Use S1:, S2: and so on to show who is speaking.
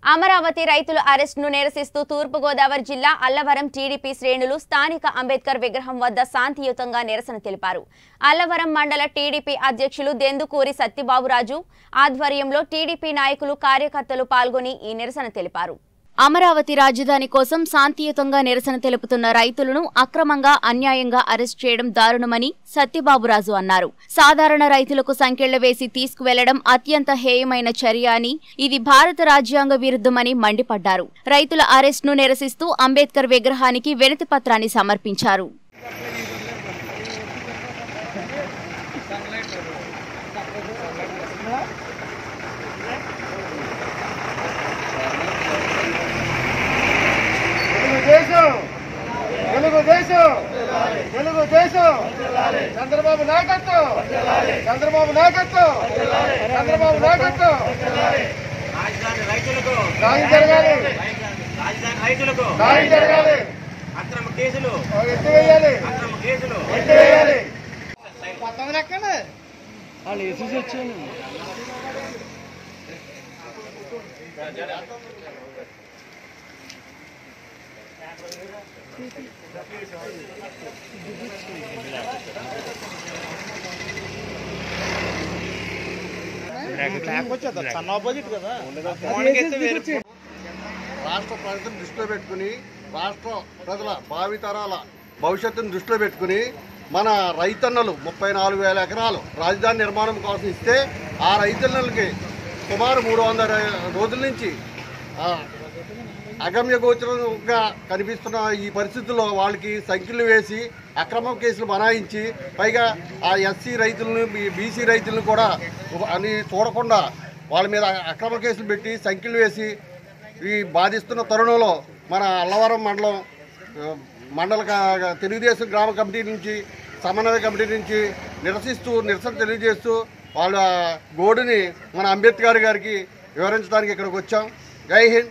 S1: అమరావతి రైతుల అరెస్టును నిరసిస్తూ తూర్పుగోదావరి జిల్లా అల్లవరం టీడీపీ శ్రేణులు స్థానిక అంబేద్కర్ విగ్రహం వద్ద శాంతియుతంగా నిరసన తెలిపారు అల్లవరం మండల టీడీపీ అధ్యక్షులు దెందుకూరి సత్యబాబురాజు ఆధ్వర్యంలో టీడీపీ నాయకులు కార్యకర్తలు పాల్గొని ఈ నిరసన తెలిపారు అమరావతి రాజధాని కోసం శాంతియుతంగా నిరసన తెలుపుతున్న రైతులను అక్రమంగా అన్యాయంగా అరెస్ట్ చేయడం దారుణమని సత్యబాబురాజు అన్నారు సాధారణ రైతులకు సంకెళ్ల వేసి తీసుకువెళ్లడం అత్యంత హేయమైన చర్య అని ఇది భారత రాజ్యాంగ విరుద్ధమని మండిపడ్డారు రైతుల అరెస్ట్ను నిరసిస్తూ అంబేద్కర్ విగ్రహానికి వినతి పత్రాన్ని సమర్పించారు
S2: తెలుగుదేశం తెలుగుదేశం తెలుగుదేశం చంద్రబాబు నాయకత్వం చంద్రబాబు నాయకత్వం చంద్రబాబు నాయకత్వం
S3: రాజధాని రైతులకు
S2: న్యాయం జరగాలి
S3: రాజధాని రైతులకు
S2: న్యాయం జరగాలి
S3: అక్రమ కేసులు
S2: ఎత్తివేయాలి
S3: అక్రమ కేసులు
S2: ఎత్తివేయాలి రాష్ట్ర ప్రజలను దృష్టిలో పెట్టుకుని రాష్ట్ర ప్రజల భావితరాల భవిష్యత్తును దృష్టిలో పెట్టుకుని మన రైతన్నలు ముప్పై నాలుగు వేల ఎకరాలు రాజధాని నిర్మాణం కోసం ఇస్తే ఆ రైతన్నలకి సుమారు మూడు వందల రోజుల నుంచి ఆ, అగమ్య గోచరంగా కనిపిస్తున్న ఈ పరిస్థితుల్లో వాళ్ళకి సంఖ్యలు వేసి అక్రమ కేసులు బనాయించి పైగా ఆ ఎస్సీ రైతులను బీసీ రైతులను కూడా అని చూడకుండా వాళ్ళ మీద అక్రమ కేసులు పెట్టి సంఖ్యలు వేసి ఈ బాధిస్తున్న తరుణంలో మన అల్లవరం మండలం ఆ, మండల క- తెలుగుదేశం గ్రామ కమిటీ నుంచి సమన్వయ కమిటీ నుంచి నిరసిస్తూ నిరసన తెలియజేస్తూ వాళ్ళ గోడుని మన అంబేద్కర్ గారికి వివరించడానికి ఇక్కడికి వచ్చాం జై హింద్